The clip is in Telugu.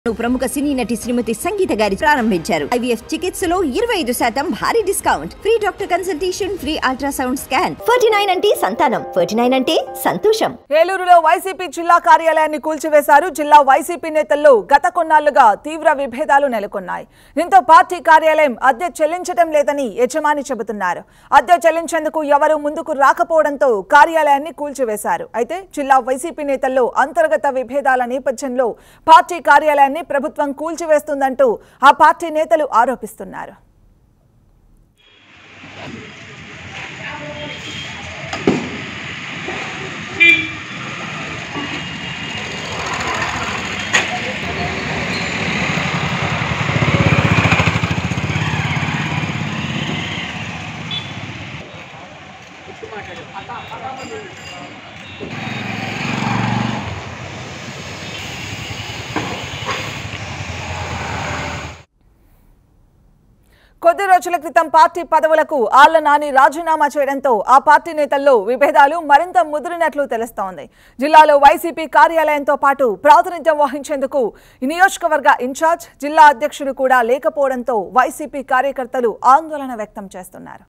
ప్రముఖ సినీ నటి శ్రీమతి సంగీత గారి ప్రారంభించారు ఐవీఎఫ్ చికిత్సలో ఇరవై ఐదు శాతం భారీ discount free doctor consultation free ultrasound scan Ferty nine అంటే సంతానం ఫర్టీ నైన్ అంటే సంతోషం ఏలూరులో వైసీపీ జిల్లా కార్యాలయాన్ని కూల్చివేశారు జిల్లా వైసీపీ నేతల్లో గత కొన్నాళ్లుగా తీవ్ర విభేదాలు నెలకొన్నాయి దీంతో పార్టీ కార్యాలయం అద్దె చెల్లించడం లేదని యజమాని చెబుతున్నారు అద్దె చెల్లించేందుకు ఎవరూ ముందుకు రాకపోవడంతో కార్యాలయాన్ని కూల్చివేశారు అయితే జిల్లా వైసీపీ నేతల్లో అంతర్గత విభేదాల నేపథ్యంలో పార్టీ కార్యాలయాన్ని ప్రభుత్వం కూల్చివేస్తుందంటూ ఆ పార్టీ నేతలు ఆరోపిస్తున్నారు కొద్ది రోజుల క్రితం పార్టీ పదవులకు ఆళ్ల నాని రాజీనామా చేయడంతో ఆ పార్టీ నేతల్లో విభేదాలు మరింత ముదిరినట్లు తెలుస్తోంది జిల్లాలో వైసీపీ కార్యాలయంతో పాటు ప్రాతినిధ్యం వహించేందుకు ఈ నియోజకవర్గ ఇన్ఛార్జ్ జిల్లా అధ్యక్షుడు కూడా లేకపోవడంతో వైసీపీ కార్యకర్తలు ఆందోళన వ్యక్తం చేస్తున్నారు